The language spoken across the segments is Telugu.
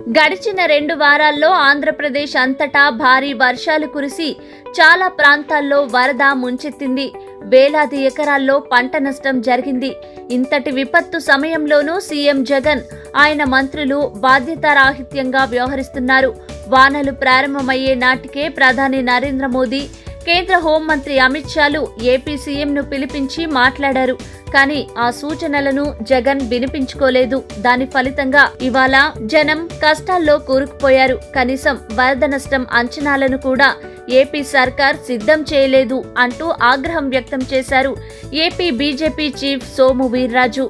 గడిచిన రెండు వారాల్లో ఆంధ్రప్రదేశ్ అంతటా భారీ వర్షాలు కురిసి చాలా ప్రాంతాల్లో వరద ముంచెత్తింది వేలాది ఎకరాల్లో పంట నష్టం జరిగింది ఇంతటి విపత్తు సమయంలోనూ సీఎం జగన్ ఆయన మంత్రులు బాధ్యతారాహిత్యంగా వ్యవహరిస్తున్నారు వానలు ప్రారంభమయ్యే నాటికే ప్రధాని నరేంద్ర మోదీ కేంద్ర హోంమంత్రి అమిత్ షాలు ఏపీ సీఎంను పిలిపించి మాట్లాడారు కానీ ఆ సూచనలను జగన్ వినిపించుకోలేదు దాని ఫలితంగా ఇవాళ జనం కష్టాల్లో కూరుకుపోయారు కనీసం వరద నష్టం అంచనాలను కూడా ఏపీ సర్కార్ సిద్ధం చేయలేదు అంటూ ఆగ్రహం వ్యక్తం చేశారు AP BJP chief Somu Veerraju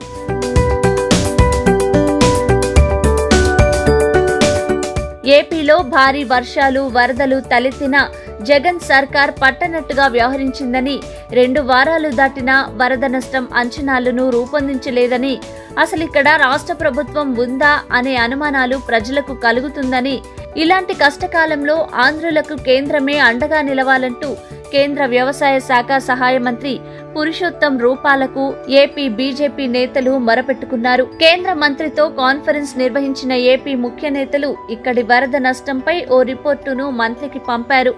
ఏపీలో భారీ వర్షాలు వరదలు తలెత్తిన జగన్ సర్కార్ పట్టనట్టుగా వ్యవహరించిందని రెండు వారాలు దాటినా వరద నష్టం అంచనాలను రూపొందించలేదని అసలిక్కడ రాష్ట్ర ప్రభుత్వం ఉందా అనే అనుమానాలు ప్రజలకు కలుగుతుందని ఇలాంటి కష్టకాలంలో ఆంధ్రులకు కేంద్రమే అండగా నిలవాలంటూ కేంద్ర వ్యవసాయ శాఖ సహాయ మంత్రి పురుషోత్తం రూపాలకు ఏపీ బీజేపీ నేతలు మొరపెట్టుకున్నారు కేంద్ర మంత్రితో కాన్ఫరెన్స్ నిర్వహించిన ఏపీ ముఖ్య నేతలు ఇక్కడి వరద నష్టంపై ఓ రిపోర్టును మంత్రికి పంపారు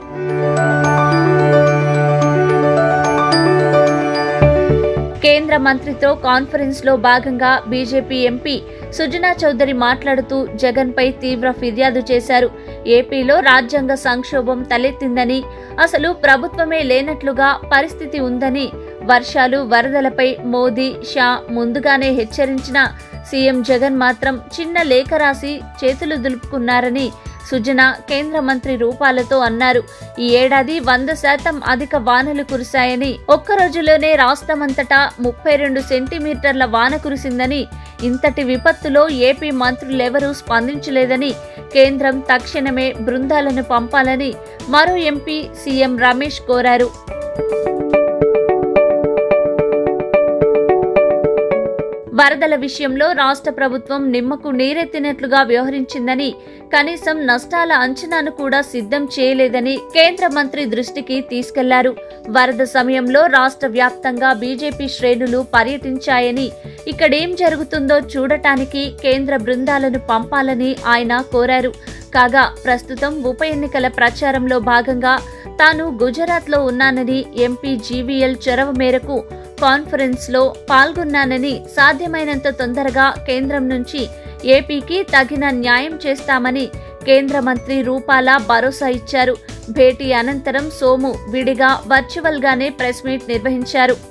కేంద్ర మంత్రితో కాన్ఫరెన్స్ లో భాగంగా బీజేపీ ఎంపీ సుజనా చౌదరి మాట్లాడుతూ జగన్ పై తీవ్ర ఫిర్యాదు చేశారు ఏపీలో రాజ్యాంగ సంక్షోభం తలెత్తిందని అసలు ప్రభుత్వమే లేనట్లుగా పరిస్థితి ఉందని వర్షాలు వరదలపై మోదీ షా ముందుగానే హెచ్చరించిన సీఎం జగన్ మాత్రం చిన్న లేఖ రాసి చేతులు దులుపుకున్నారని సుజన కేంద్ర మంత్రి రూపాలతో అన్నారు ఈ ఏడాది వంద శాతం అధిక వానలు కురిశాయని ఒక్క రోజులోనే రాష్ట్రమంతటా ముప్పై రెండు సెంటీమీటర్ల వాన కురిసిందని ఇంతటి విపత్తులో ఏపీ మంత్రులెవరూ స్పందించలేదని కేంద్రం తక్షణమే బృందాలను పంపాలని మరో ఎంపీ సీఎం రమేష్ కోరారు వరదల విషయంలో రాష్ట్ర ప్రభుత్వం నిమ్మకు నీరెత్తినట్లుగా వ్యవహరించిందని కనీసం నష్టాల అంచనాను కూడా సిద్ధం చేయలేదని కేంద్ర మంత్రి దృష్టికి తీసుకెళ్లారు వరద సమయంలో రాష్ట్ర వ్యాప్తంగా బీజేపీ శ్రేణులు పర్యటించాయని ఇక్కడేం జరుగుతుందో చూడటానికి కేంద్ర బృందాలను పంపాలని ఆయన కోరారు కాగా ప్రస్తుతం ఉప ఎన్నికల ప్రచారంలో భాగంగా తాను గుజరాత్లో ఉన్నానని ఎంపీ జీవీఎల్ చొరవ మేరకు కాన్ఫరెన్స్ లో పాల్గొన్నానని సాధ్యమైనంత తొందరగా కేంద్రం నుంచి ఏపీకి తగిన న్యాయం చేస్తామని కేంద్ర మంత్రి రూపాల భరోసా ఇచ్చారు భేటీ అనంతరం సోము విడిగా వర్చువల్ గానే ప్రెస్ మీట్ నిర్వహించారు